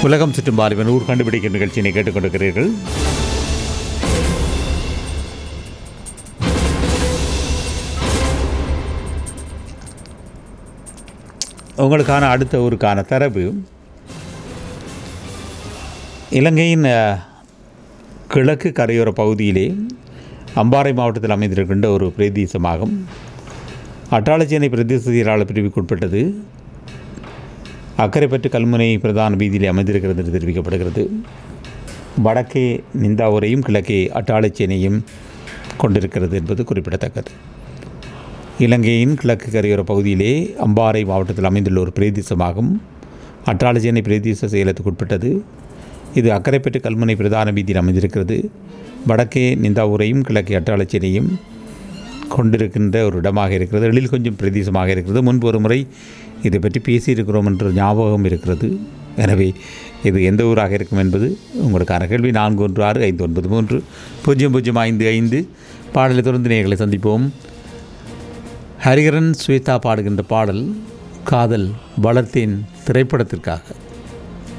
உலகம் சுற்றும் பாலிவன் ஊர் கண்டுபிடிக்கும் நிகழ்ச்சியினை கேட்டுக்கொண்டிருக்கிறீர்கள் உங்களுக்கான அடுத்த ஊருக்கான தரவு இலங்கையின் அஹ், கிழக்கு கரையோர பகுதியிலே அம்பாறை மாவட்டத்தில் அமைந்திருக்கின்ற ஒரு பிரதேசமாகும் அட்டாளச்சேனை பிரதேச செயலாளர் பிரிவுக்குட்பட்டது அக்கரைப்பற்று கல்முனை பிரதான வீதியிலே அமைந்திருக்கிறது என்று தெரிவிக்கப்படுகிறது வடக்கே நிந்தாவூரையும் கிழக்கே அட்டாளச்சேனையும் கொண்டிருக்கிறது என்பது குறிப்பிடத்தக்கது இலங்கையின் கிழக்கு கரையோர பகுதியிலே அம்பாறை மாவட்டத்தில் அமைந்துள்ள ஒரு பிரதேசமாகும் அட்டாளச்சேனை பிரதேச செயலத்துக்கு உட்பட்டது இது அக்கரைப்பட்டு கல்முனை பிரதான வீதியில் அமைந்திருக்கிறது வடக்கே நிந்தாவூரையும் கிழக்கே அட்டாளச்சேனையும் கொண்டிருக்கின்ற ஒரு இடமாக இருக்கிறது எழில் கொஞ்சம் பிரதேசமாக இருக்கிறது முன்பு ஒரு முறை இதை பற்றி பேசியிருக்கிறோம் என்ற ஞாபகம் இருக்கிறது எனவே இது எந்த ஊராக இருக்கும் என்பது உங்களுக்கான கேள்வி நான்கு ஒன்று ஆறு ஐந்து ஒன்பது மூன்று பூஜ்ஜியம் பூஜ்ஜியம் ஐந்து ஐந்து பாடலை தொடர்ந்து நேர்களை சந்திப்போம் ஹரிகரன் ஸ்வேதா பாடுகின்ற பாடல் காதல் வளர்த்தேன் திரைப்படத்திற்காக